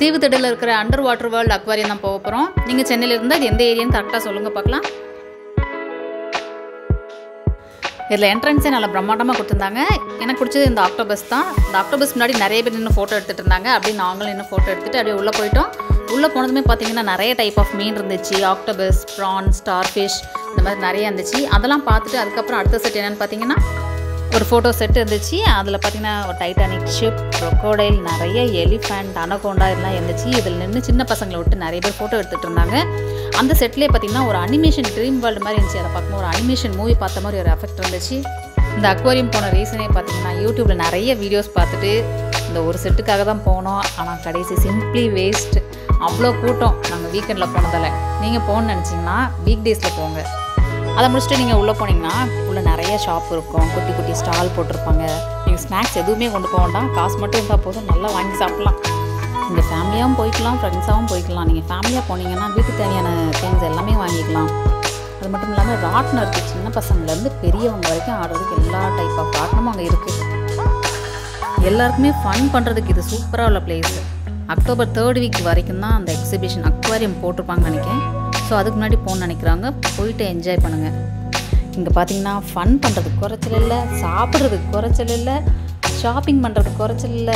தீவுத்திடலில் இருக்கிற under water world aquarium தான் போக போகிறோம் நீங்கள் சென்னையில் இருந்தால் இது எந்த ஏரியான்னு கரெக்டாக சொல்லுங்கள் பார்க்கலாம் இதில் என்ட்ரன்ஸே நல்லா பிரம்மாண்டமாக கொடுத்துருந்தாங்க எனக்கு பிடிச்சது இந்த ஆக்டோபஸ் தான் இந்த ஆக்டோபஸ் முன்னாடி நிறைய பேர் நின்று ஃபோட்டோ எடுத்துகிட்டு இருந்தாங்க அப்படியே நாங்களும் இன்னும் ஃபோட்டோ எடுத்துகிட்டு அப்படியே உள்ளே போயிட்டோம் உள்ளே போனதுமே பார்த்தீங்கன்னா நிறைய டைப் ஆஃப் மீன் இருந்துச்சு ஆக்டோபஸ் ப்ரான் ஸ்டார் ஃபிஷ் இந்த மாதிரி நிறைய இருந்துச்சு அதெல்லாம் பார்த்துட்டு அதுக்கப்புறம் அடுத்த செட் என்னென்னு பார்த்தீங்கன்னா ஒரு ஃபோட்டோ செட் இருந்துச்சு அதில் பார்த்தீங்கன்னா ஒரு டைட்டானிக் ஷிப் crocodile நிறைய எலிஃபண்ட் அனகோண்டா இதெல்லாம் இருந்துச்சு இதில் நின்று சின்ன பசங்களை விட்டு நிறைய பேர் ஃபோட்டோ எடுத்துகிட்டு இருந்தாங்க அந்த செட்லேயே பார்த்தீங்கன்னா ஒரு அனிமேஷன் ட்ரீம் வேர்ல்டு மாதிரி இருந்துச்சு அதை பார்க்கும்போது ஒரு அனிமேஷன் மூவி பார்த்த மாதிரி ஒரு எஃபெக்ட் இருந்துச்சு இந்த அக்வாரியம் போன ரீசனே பார்த்தீங்கன்னா யூடியூப்பில் நிறைய வீடியோஸ் பார்த்துட்டு இந்த ஒரு செட்டுக்காக தான் போனோம் ஆனால் கடைசி சிம்பிளி வேஸ்ட் அவ்வளோ கூட்டம் நாங்கள் வீக்கெண்டில் போனதால் நீங்கள் போகணுன்னு நினச்சிங்கன்னா வீக் டேஸில் போங்க அதை முடிச்சுட்டு நீங்கள் உள்ளே போனீங்கன்னா உள்ளே நிறைய ஷாப் இருக்கும் குட்டி குட்டி ஸ்டால் போட்டிருப்பாங்க நீங்கள் ஸ்நாக்ஸ் எதுவுமே கொண்டு போக வேண்டாம் காசு மட்டும் இருந்தால் போதும் நல்லா வாங்கி சாப்பிட்லாம் நீங்கள் ஃபேமிலியாகவும் போய்க்கலாம் ஃப்ரெண்ட்ஸாகவும் போய்க்கலாம் நீங்கள் ஃபேமிலியாக போனீங்கன்னா வீட்டுக்கு தேவையான திங்ஸ் எல்லாமே வாங்கிக்கலாம் அது மட்டும் இல்லாமல் ராட்டினம் இருக்குது சின்ன பசங்கள்லேருந்து பெரியவங்க வரைக்கும் ஆடுறதுக்கு எல்லா டைப் ஆஃப் ராட்டினமும் அங்கே இருக்குது எல்லாருக்குமே ஃபன் பண்ணுறதுக்கு இது சூப்பராக உள்ள பிளேஸ் அக்டோபர் தேர்ட் வீக் வரைக்கும் தான் அந்த எக்ஸிபிஷன் அக்வாரியம் போட்டிருப்பாங்கன்னு நினைக்கிறேன் ஸோ அதுக்கு முன்னாடி போகணும்னு நினைக்கிறாங்க போயிட்டு என்ஜாய் பண்ணுங்கள் இங்கே பார்த்தீங்கன்னா ஃபன் பண்ணுறதுக்கு குறைச்சல் இல்லை சாப்பிட்றதுக்கு குறைச்சல் இல்லை ஷாப்பிங் பண்ணுறதுக்கு குறைச்சல் இல்லை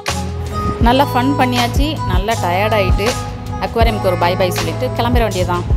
நல்லா ஃபன் பண்ணியாச்சு நல்லா டயர்டாயிட்டு அக்வாரியமுக்கு ஒரு பை பை சொல்லிட்டு கிளம்பிட வேண்டியதுதான்